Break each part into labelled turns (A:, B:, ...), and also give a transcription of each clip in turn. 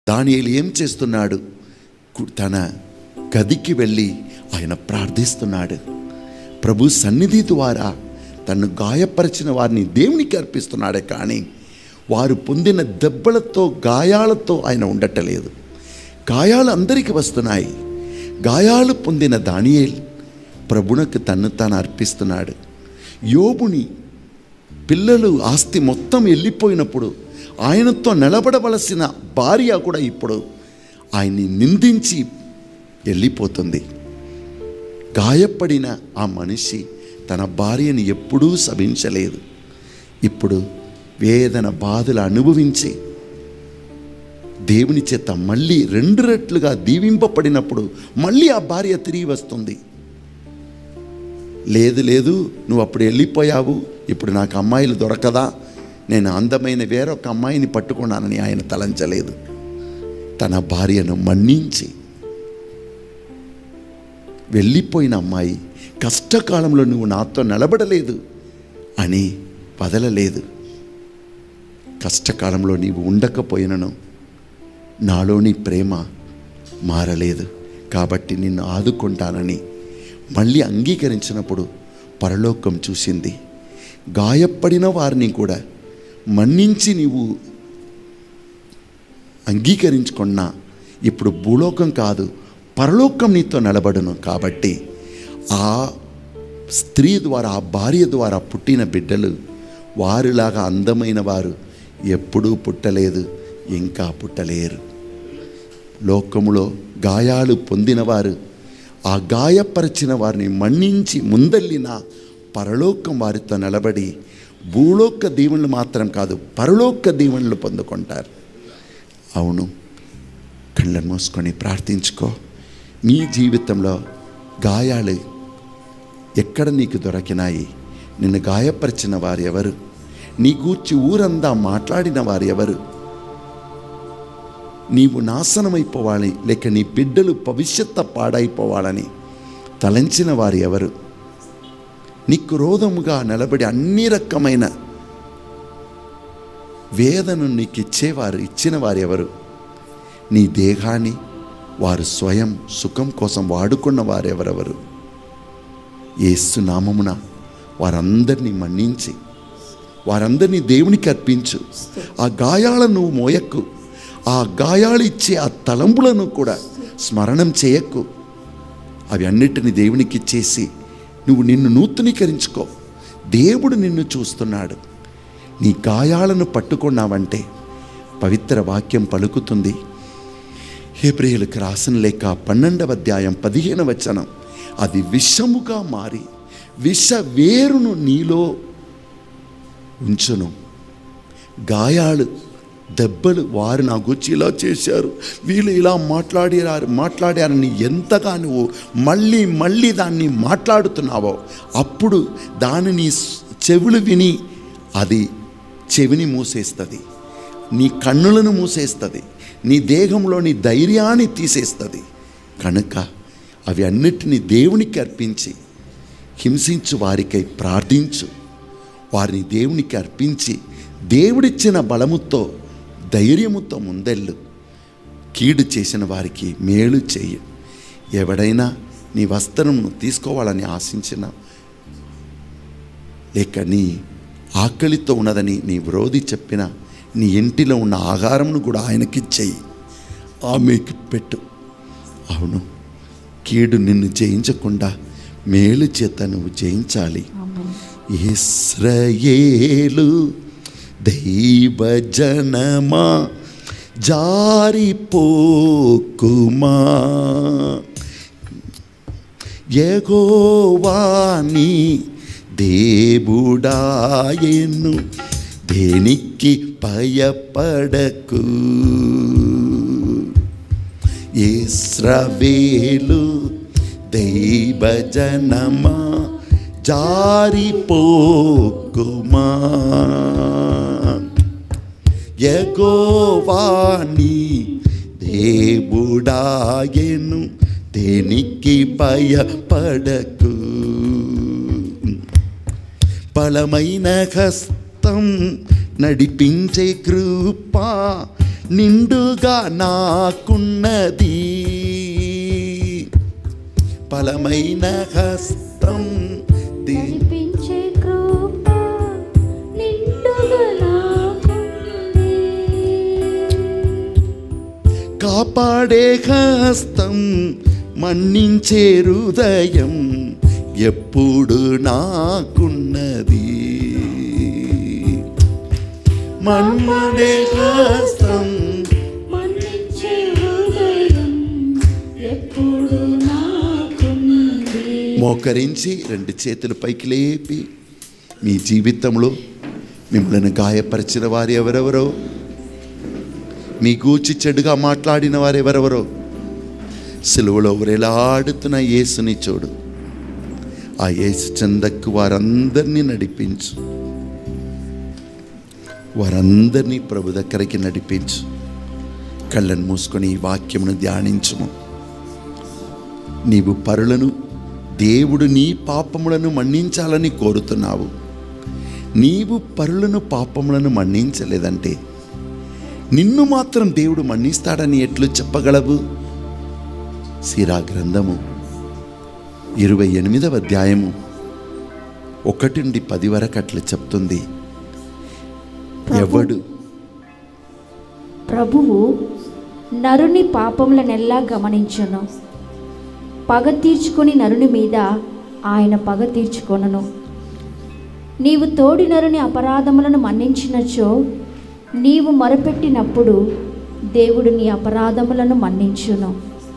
A: దానియేలు ఏం చేస్తున్నాడు కు- తన గదికి వెళ్ళి ఆయన ప్రార్థిస్తున్నాడు ప్రభు సన్నిధి ద్వారా తను గాయపరిచిన వారిని దేవునికి అర్పిస్తున్నాడే కానీ వారు పొందిన దెబ్బలతో గాయాలతో ఆయన ఉండటలేదు గాయాలు అందరికీ వస్తున్నాయి గాయాలు పొందిన దానియేల్ ప్రభునకు తన్ను తాను అర్పిస్తున్నాడు యోబుని పిల్లలు ఆస్తి మొత్తం వెళ్ళిపోయినప్పుడు ఆయనతో నిలబడవలసిన భార్య కూడా ఇప్పుడు ఆయన్ని నిందించి వెళ్ళిపోతుంది గాయపడిన ఆ మనిషి తన భార్యని ఎప్పుడూ సభించలేదు ఇప్పుడు వేదన బాధలు అనుభవించి దేవుని చేత మళ్ళీ రెండు రెట్లుగా దీవింపబడినప్పుడు మళ్ళీ ఆ భార్య తిరిగి వస్తుంది లేదు లేదు నువ్వు అప్పుడు వెళ్ళిపోయావు ఇప్పుడు నాకు అమ్మాయిలు దొరకదా నేను అందమైన వేరొక అమ్మాయిని పట్టుకున్నానని ఆయన తలంచలేదు తన భార్యను మన్నించి వెళ్ళిపోయిన అమ్మాయి కష్టకాలంలో నువ్వు నాతో నిలబడలేదు అని వదలలేదు కష్టకాలంలో నీవు ఉండకపోయినను నాలోని ప్రేమ మారలేదు కాబట్టి నిన్ను ఆదుకుంటానని మళ్ళీ అంగీకరించినప్పుడు పరలోకం చూసింది గాయపడిన వారిని కూడా మన్నించి నీవు అంగీకరించుకున్నా ఇప్పుడు భూలోకం కాదు పరలోకం నీతో నిలబడును కాబట్టి ఆ స్త్రీ ద్వారా ఆ భార్య ద్వారా పుట్టిన బిడ్డలు వారిలాగా అందమైన వారు ఎప్పుడూ పుట్టలేదు ఇంకా పుట్టలేరు లోకములో గాయాలు పొందినవారు ఆ గాయపరిచిన వారిని మన్నించి ముందెళ్ళిన పరలోకం వారితో నిలబడి భూలోక దీవెనలు మాత్రం కాదు పరలోక దీవెనలు పొందుకుంటారు అవును కళ్ళను మూసుకొని ప్రార్థించుకో నీ జీవితంలో గాయాలు ఎక్కడ నీకు దొరికినాయి నిన్ను గాయపరిచిన వారు ఎవరు నీ గూర్చి ఊరందా మాట్లాడిన వారు ఎవరు నీవు నాశనమైపోవాలి లేక నీ బిడ్డలు భవిష్యత్తు పాడైపోవాలని తలంచిన వారు ఎవరు నీ క్రోధముగా నిలబడి అన్ని రకమైన వేదను నీకు ఇచ్చేవారు ఇచ్చిన వారు ఎవరు నీ దేహాన్ని వారు స్వయం సుఖం కోసం వాడుకున్న వారు ఎవరెవరు ఏసు నామమున వారందరినీ మన్నించి వారందరినీ దేవునికి అర్పించు ఆ గాయాలను నువ్వు మోయక్కు ఆ గాయాలు ఇచ్చే ఆ తలంపులను కూడా స్మరణం చేయక్కు అవి అన్నిటిని దేవునికి ఇచ్చేసి నువ్వు నిన్ను నూతనీకరించుకో దేవుడు నిన్ను చూస్తున్నాడు నీ గాయాలను పట్టుకున్నావంటే పవిత్ర వాక్యం పలుకుతుంది హేబ్రియులకు రాసిన లేక పన్నెండవ అధ్యాయం పదిహేను వచనం అది విషముగా మారి విష వేరును నీలో ఉంచును గాయాలు దెబ్బలు వారు నా గురించి ఇలా చేశారు వీళ్ళు ఇలా మాట్లాడారు మాట్లాడారని ఎంతగా నువ్వు మళ్ళీ మళ్ళీ దాన్ని మాట్లాడుతున్నావో అప్పుడు దానిని చెవులు విని అది చెవిని మూసేస్తుంది నీ కన్నులను మూసేస్తుంది నీ దేహంలోని ధైర్యాన్ని తీసేస్తుంది కనుక అవి అన్నిటినీ దేవునికి అర్పించి హింసించు వారికై ప్రార్థించు వారిని దేవునికి అర్పించి దేవుడిచ్చిన బలముతో ధైర్యముతో ముందెళ్ళు కీడు చేసిన వారికి మేలు చెయ్యి ఎవడైనా నీ వస్త్రంను తీసుకోవాలని ఆశించిన లేక నీ ఆకలితో ఉన్నదని నీ విరోధి చెప్పిన నీ ఇంటిలో ఉన్న ఆహారంను కూడా ఆయనకిచ్చేయి ఆమెకి పెట్టు అవును కీడు నిన్ను జయించకుండా మేలు చేత నువ్వు జయించాలి ఇస్రయేలు దైవ జనమా జారిపోకుమా యెహోవాని దేవుడాయను దేనికి భయపడకు ఇస్రవేలు దైవ జనమా జారిపోకుమా యగోవాణి దేవుడాయను దేనికి భయపడకు బలమైన హస్తం నడిపించే కృప నిండుగా నాకున్నది బలమైన హస్తం దే-
B: నడిపించే కృప నిండుగా నాకుంది.
A: కాపాడే హస్తం మన్నించే హృదయం ఎప్పుడు నాకున్నది మన్మడే హస్తం
B: మన్నించే హృదయం ఎప్పుడు నాకుంది.
A: మోకరించి రెండు చేతులు పైకి లేపి మీ జీవితంలో మిమ్మల్ని గాయపరిచిన వారు ఎవరెవరో మీ గూచి చెడుగా మాట్లాడిన వారు ఎవరెవరో సిలువలో వేలాడుతున్న యేసుని చూడు ఆ యేసు చందక్కు వారందరినీ నడిపించు వారందరినీ ప్రభు దగ్గరికి నడిపించు కళ్ళను మూసుకొని ఈ వాక్యమును ధ్యానించుము నీవు పరులను దేవుడు నీ పాపములను మన్నించాలని కోరుతున్నావు నీవు పరులను పాపములను మన్నించలేదంటే నిన్ను మాత్రం దేవుడు మన్నిస్తాడని ఎట్లు చెప్పగలవు సిరా గ్రంథము ఇరవై ఎనిమిదవ అధ్యాయము ఒకటి నుండి పది వరకు అట్లా చెప్తుంది ఎవడు
B: ప్రభువు నరుని పాపములనెల్లా గమనించును పగ తీర్చుకొని నరుని మీద ఆయన పగ తీర్చుకొనును నీవు తోడి నరుని అపరాధములను మన్నించినచో నీవు మొరపెట్టినప్పుడు దేవుడు నీ అపరాధములను మన్నించును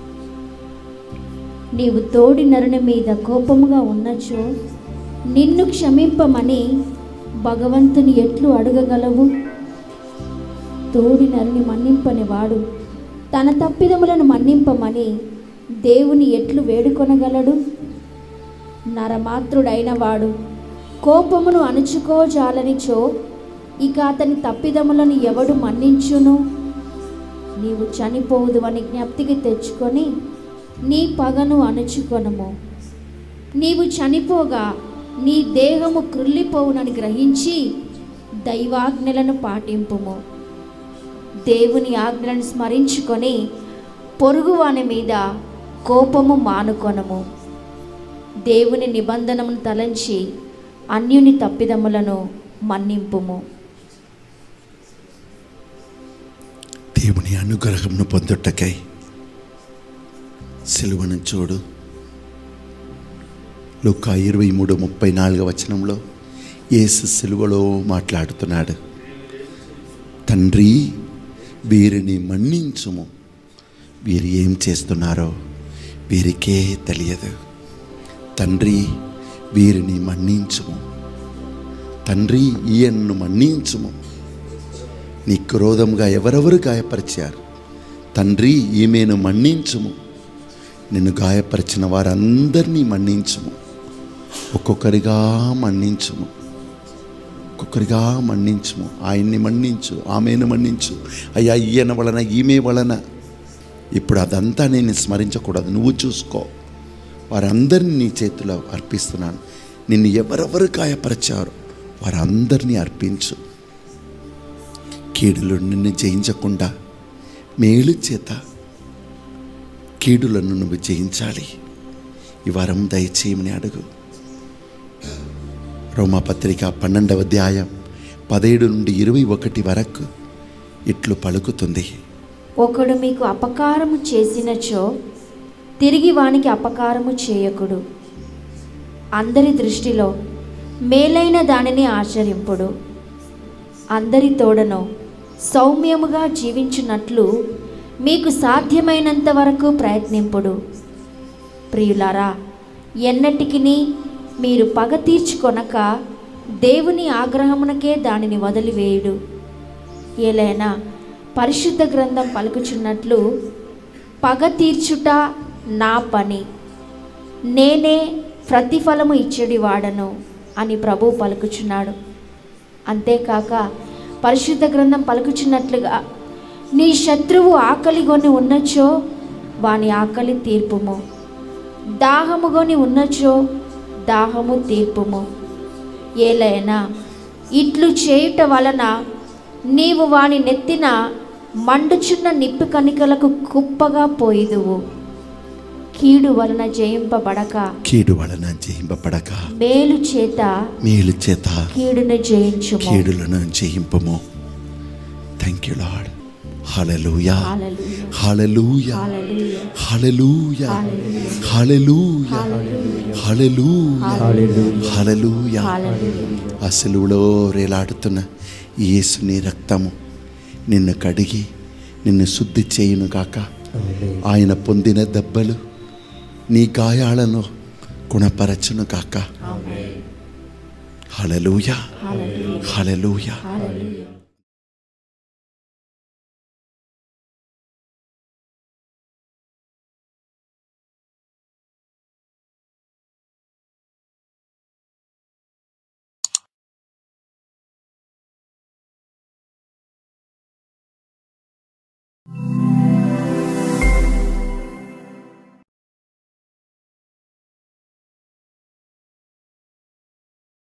B: నీవు తోడి నరుని మీద కోపముగా ఉన్నచో నిన్ను క్షమింపమని భగవంతుని ఎట్లు అడగగలవు తోడి నరుని మన్నింపని వాడు తన తప్పిదములను మన్నింపమని దేవుని ఎట్లు వేడుకొనగలడు నరమాత్రుడైన వాడు కోపమును అణుచుకోజాలనిచో ఇక అతని తప్పిదములను ఎవడు మన్నించును నీవు చనిపోదు అని జ్ఞప్తికి తెచ్చుకొని నీ పగను అణుచుకొనము నీవు చనిపోగా నీ దేహము కృల్లిపోవునని గ్రహించి దైవాజ్ఞలను పాటింపుము దేవుని ఆజ్ఞలను స్మరించుకొని పొరుగువాని మీద కోపము మానుకొనము దేవుని నిబంధనమును తలంచి అన్యుని తప్పిదములను మన్నింపుము
A: దేవుని అనుగ్రహంను పొందుటకై సిలువను చూడు లుకా ఇరవై మూడు ముప్పై నాలుగవ వచనంలో యేసు సిలువలో మాట్లాడుతున్నాడు తండ్రి వీరిని మన్నించుము వీరు ఏం చేస్తున్నారో వీరికే తెలియదు తండ్రి వీరిని మన్నించుము తండ్రి ఈయన్ను మన్నించుము నీ క్రోధంగా ఎవరెవరు గాయపరిచారు తండ్రి ఈమెను మన్నించుము నిన్ను గాయపరిచిన వారందరినీ మన్నించుము ఒక్కొక్కరిగా మన్నించుము ఒక్కొక్కరిగా మన్నించుము ఆయన్ని మన్నించు ఆమెను మన్నించు అయ్యా ఈయన వలన ఈమె వలన ఇప్పుడు అదంతా నేను స్మరించకూడదు నువ్వు చూసుకో వారందరినీ నీ చేతిలో అర్పిస్తున్నాను నిన్ను ఎవరెవరు గాయపరిచారు వారందరినీ అర్పించు కీడులు నిన్ను జయించకుండా మేలు చేత కీడులను నువ్వు జయించాలి ఈ వరం దయచేయమని అడుగు రోమాపత్రిక పన్నెండవ అధ్యాయం పదిహేడు నుండి ఇరవై ఒకటి వరకు ఇట్లు పలుకుతుంది
B: ఒకడు మీకు అపకారము చేసినచో తిరిగి వానికి అపకారము చేయకుడు అందరి దృష్టిలో మేలైన దానిని ఆచరింపుడు అందరి తోడను సౌమ్యముగా జీవించున్నట్లు మీకు సాధ్యమైనంత వరకు ప్రయత్నింపుడు ప్రియులారా ఎన్నటికిని మీరు పగ తీర్చుకొనక దేవుని ఆగ్రహమునకే దానిని వదిలివేయుడు ఏలైనా పరిశుద్ధ గ్రంథం పలుకుచున్నట్లు పగ తీర్చుట నా పని నేనే ప్రతిఫలము ఇచ్చడి వాడను అని ప్రభు పలుకుచున్నాడు అంతేకాక పరిశుద్ధ గ్రంథం పలుకుచున్నట్లుగా నీ శత్రువు ఆకలిగొని ఉన్నచో వాని ఆకలి తీర్పుము దాహముగొని ఉన్నచో దాహము తీర్పుము ఏలైనా ఇట్లు చేయుట వలన నీవు వాని నెత్తిన మండుచున్న నిప్పు కణికలకు కుప్పగా పోయిదువు కీడు వలన జయింపబడక
A: కీడు వలన జయింపబడక
B: మేలు చేత
A: మేలు చేత
B: కీడును జయించుము
A: కీడులను జయింపము thank you Lord hallelujah
B: hallelujah.
A: Hallelujah
B: hallelujah.
A: Hallelujah hallelujah hallelujah hallelujah
B: hallelujah.
A: ఆ సిలువలో రేలాడుతున్న ఈ యేసుని రక్తము నిన్ను కడిగి నిన్ను శుద్ధి చేయును కాక ఆయన పొందిన దెబ్బలు నీ గాయాలను గుణపరచును కాక హల్లెలూయా
B: హల్లెలూయా.
A: హల్లెలూయా
B: హల్లెలూయా.